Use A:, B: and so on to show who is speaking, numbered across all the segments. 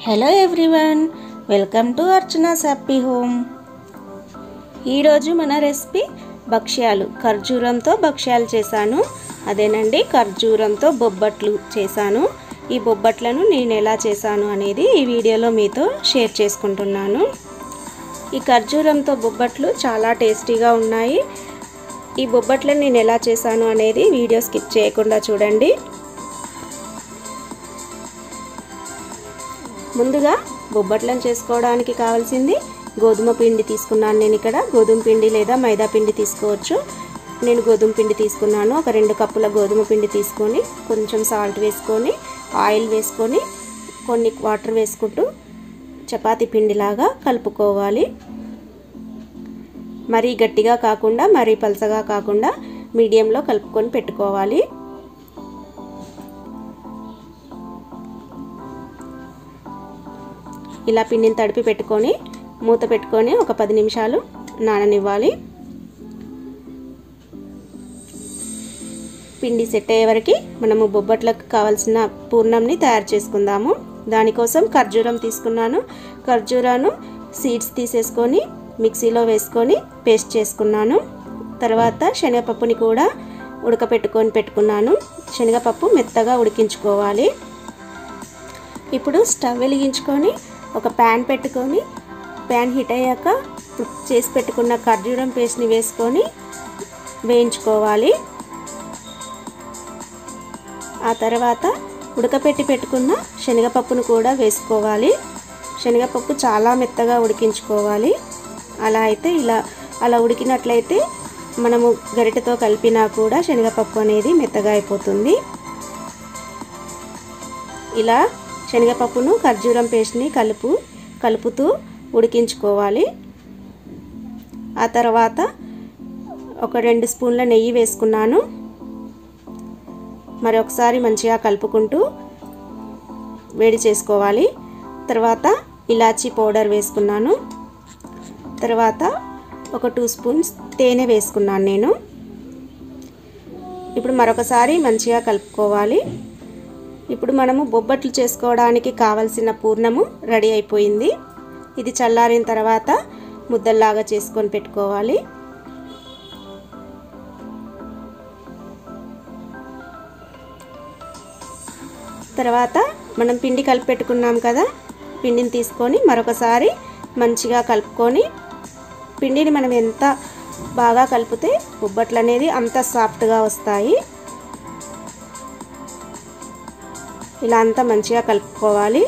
A: hello everyone welcome to Archana's happy home ఈరోజు మన recipe భక్ష్యాలు ఖర్జూరంతో భక్ష్యాలు చేశాను అదేనండి ఖర్జూరంతో బొబ్బట్లు చేశాను ఈ బొబ్బట్లను నేను ఎలా చేశాను అనేది ఈ వీడియోలో మీతో షేర్ చేసుకుంటున్నాను ఈ ఖర్జూరంతో బొబ్బట్లు చాలా టేస్టీగా ఉన్నాయి ఈ బొబ్బట్లను నేను ఎలా చేశాను అనేది వీడియో స్కిప్ చేయకుండా చూడండి ముందుగా బొబ్బట్లను చేసుకోవడానికి కావాల్సింది గోధుమ పిండి తీసుకున్నాను నేను ఇక్కడ గోధుమ పిండి లేదా మైదా పిండి తీసుకోవచ్చు నేను గోధుమ పిండి తీసుకున్నాను ఒక రెండు కప్పుల గోధుమ పిండి తీసుకొని కొంచెం సాల్ట్ వేసుకొని ఆయిల్ వేసుకొని కొన్ని వాటర్ వేసుకుంటూ చపాతీ పిండిలాగా కలుపుకోవాలి మరీ గట్టిగా కాకుండా మరీ పలసగా కాకుండా మీడియంలో కలుపుకొని పెట్టుకోవాలి ఇలా పిండిని తడిపి పెట్టుకొని మూత పెట్టుకొని ఒక పది నిమిషాలు నాననివ్వాలి పిండి సెట్ అయ్యే వరకు మనము బొబ్బట్లకు కావాల్సిన పూర్ణంని తయారు చేసుకుందాము దానికోసం ఖర్జూరం తీసుకున్నాను ఖర్జూరాను సీడ్స్ తీసేసుకొని మిక్సీలో వేసుకొని పేస్ట్ చేసుకున్నాను తర్వాత శనగపప్పుని కూడా ఉడకపెట్టుకొని పెట్టుకున్నాను శనగపప్పు మెత్తగా ఉడికించుకోవాలి ఇప్పుడు స్టవ్ వెలిగించుకొని ఒక ప్యాన్ పెట్టుకొని ప్యాన్ హీట్ అయ్యాక చేసి పెట్టుకున్న ఖర్జూరం పేస్ట్ని వేసుకొని వేయించుకోవాలి ఆ తర్వాత ఉడకపెట్టి పెట్టుకున్న శనగపప్పును కూడా వేసుకోవాలి శనగపప్పు చాలా మెత్తగా ఉడికించుకోవాలి అలా అయితే ఇలా అలా ఉడికినట్లయితే మనము గరిటెతో కలిపినా కూడా శనగపప్పు అనేది మెత్తగా అయిపోతుంది ఇలా శనగపప్పును ఖర్జూరం పేస్ట్ని కలుపు కలుపుతూ ఉడికించుకోవాలి ఆ తర్వాత ఒక రెండు స్పూన్ల నెయ్యి వేసుకున్నాను మరి ఒకసారి మంచిగా కలుపుకుంటూ వేడి చేసుకోవాలి తర్వాత ఇలాచీ పౌడర్ వేసుకున్నాను తర్వాత ఒక టూ స్పూన్స్ తేనె వేసుకున్నాను నేను ఇప్పుడు మరొకసారి మంచిగా కలుపుకోవాలి ఇప్పుడు మనము బొబ్బట్లు చేసుకోవడానికి కావలసిన పూర్ణము రెడీ అయిపోయింది ఇది చల్లారిన తర్వాత ముద్దల్లాగా చేసుకొని పెట్టుకోవాలి తర్వాత మనం పిండి కలిపి పెట్టుకున్నాం కదా పిండిని తీసుకొని మరొకసారి మంచిగా కలుపుకొని పిండిని మనం ఎంత బాగా కలిపితే బొబ్బట్లు అనేది అంత సాఫ్ట్గా వస్తాయి ఇలా అంతా మంచిగా కలుపుకోవాలి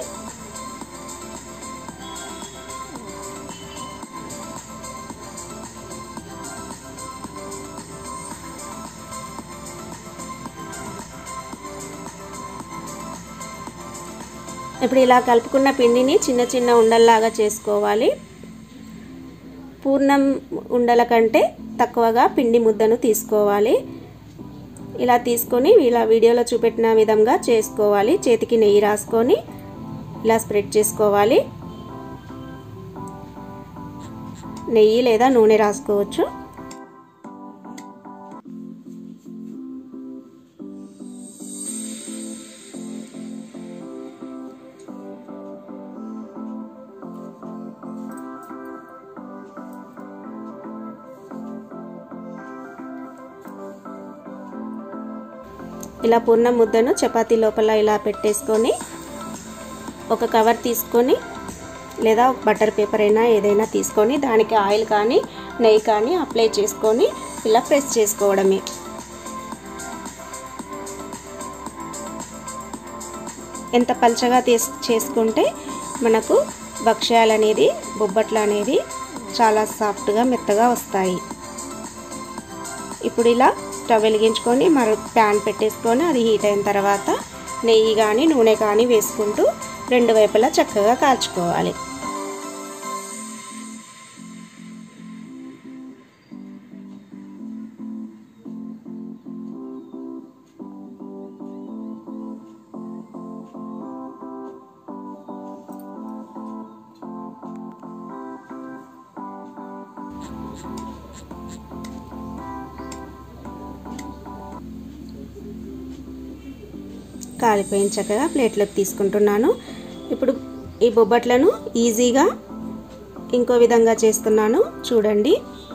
A: ఇప్పుడు ఇలా కలుపుకున్న పిండిని చిన్న చిన్న ఉండల్లాగా చేసుకోవాలి పూర్ణం ఉండల కంటే తక్కువగా పిండి ముద్దను తీసుకోవాలి ఇలా తీసుకొని ఇలా వీడియోలో చూపెట్టిన విధంగా చేసుకోవాలి చేతికి నెయ్యి రాసుకొని ఇలా స్ప్రెడ్ చేసుకోవాలి నెయ్యి లేదా నూనె రాసుకోవచ్చు ఇలా పూర్ణ ముద్దను చపాతీ లోపల ఇలా పెట్టేసుకొని ఒక కవర్ తీసుకొని లేదా బటర్ పేపర్ అయినా ఏదైనా తీసుకొని దానికి ఆయిల్ కానీ నెయ్యి కానీ అప్లై చేసుకొని ఇలా ప్రెస్ చేసుకోవడమే ఎంత పల్చగా తీస్ చేసుకుంటే మనకు భక్ష్యాలు అనేది బొబ్బట్లు అనేది చాలా సాఫ్ట్గా మెత్తగా వస్తాయి ఇప్పుడు ఇలా స్టవ్ వెలిగించుకొని మరో ప్యాన్ పెట్టేసుకొని అది హీట్ అయిన తర్వాత నెయ్యి కానీ నూనె కానీ వేసుకుంటూ రెండు వైపులా చక్కగా కాల్చుకోవాలి కాలిపోయిన చక్కగా ప్లేట్లోకి తీసుకుంటున్నాను ఇప్పుడు ఈ బొబ్బట్లను ఈజీగా ఇంకో విధంగా చేస్తున్నాను చూడండి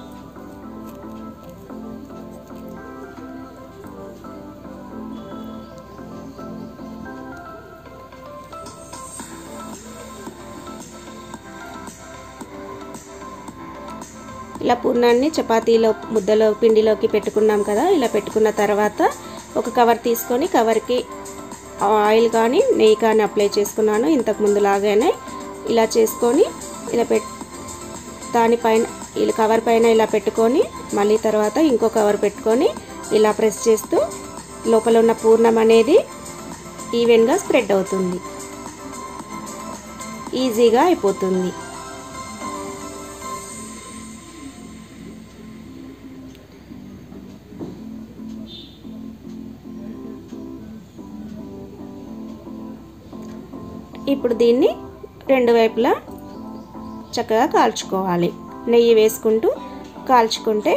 A: ఇలా పూర్ణాన్ని చపాతీలో ముద్దలో పిండిలోకి పెట్టుకున్నాం కదా ఇలా పెట్టుకున్న తర్వాత ఒక కవర్ తీసుకొని కవర్కి ఆయిల్ కానీ నెయ్యి కానీ అప్లై చేసుకున్నాను ఇంతకు ముందు లాగానే ఇలా చేసుకొని ఇలా పెట్ దానిపైన ఇలా కవర్ పైన ఇలా పెట్టుకొని మళ్ళీ తర్వాత ఇంకో కవర్ పెట్టుకొని ఇలా ప్రెస్ చేస్తూ లోపల ఉన్న పూర్ణం అనేది ఈవెన్గా స్ప్రెడ్ అవుతుంది ఈజీగా అయిపోతుంది ఇప్పుడు దీన్ని రెండు వైపులా చక్కగా కాల్చుకోవాలి నెయ్యి వేసుకుంటూ కాల్చుకుంటే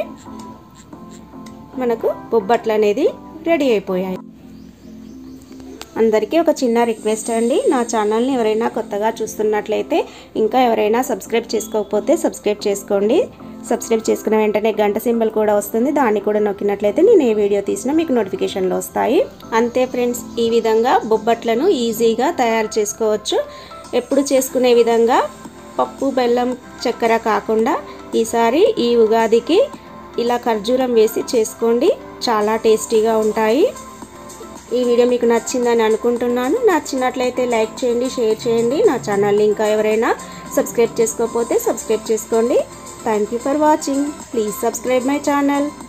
A: మనకు బొబ్బట్లు అనేది రెడీ అయిపోయాయి అందరికీ ఒక చిన్న రిక్వెస్ట్ అండి నా ఛానల్ని ఎవరైనా కొత్తగా చూస్తున్నట్లయితే ఇంకా ఎవరైనా సబ్స్క్రైబ్ చేసుకోకపోతే సబ్స్క్రైబ్ చేసుకోండి సబ్స్క్రైబ్ చేసుకున్న వెంటనే గంట సింబల్ కూడా వస్తుంది దాన్ని కూడా నొక్కినట్లయితే నేను ఏ వీడియో తీసినా మీకు నోటిఫికేషన్లు వస్తాయి అంతే ఫ్రెండ్స్ ఈ విధంగా బొబ్బట్లను ఈజీగా తయారు చేసుకోవచ్చు ఎప్పుడు చేసుకునే విధంగా పప్పు బెల్లం చక్కెర కాకుండా ఈసారి ఈ ఉగాదికి ఇలా ఖర్జూరం వేసి చేసుకోండి చాలా టేస్టీగా ఉంటాయి ఈ వీడియో మీకు నచ్చిందని అనుకుంటున్నాను నచ్చినట్లయితే లైక్ చేయండి షేర్ చేయండి నా ఛానల్ని ఇంకా ఎవరైనా సబ్స్క్రైబ్ చేసుకోకపోతే సబ్స్క్రైబ్ చేసుకోండి thank you for watching please subscribe my channel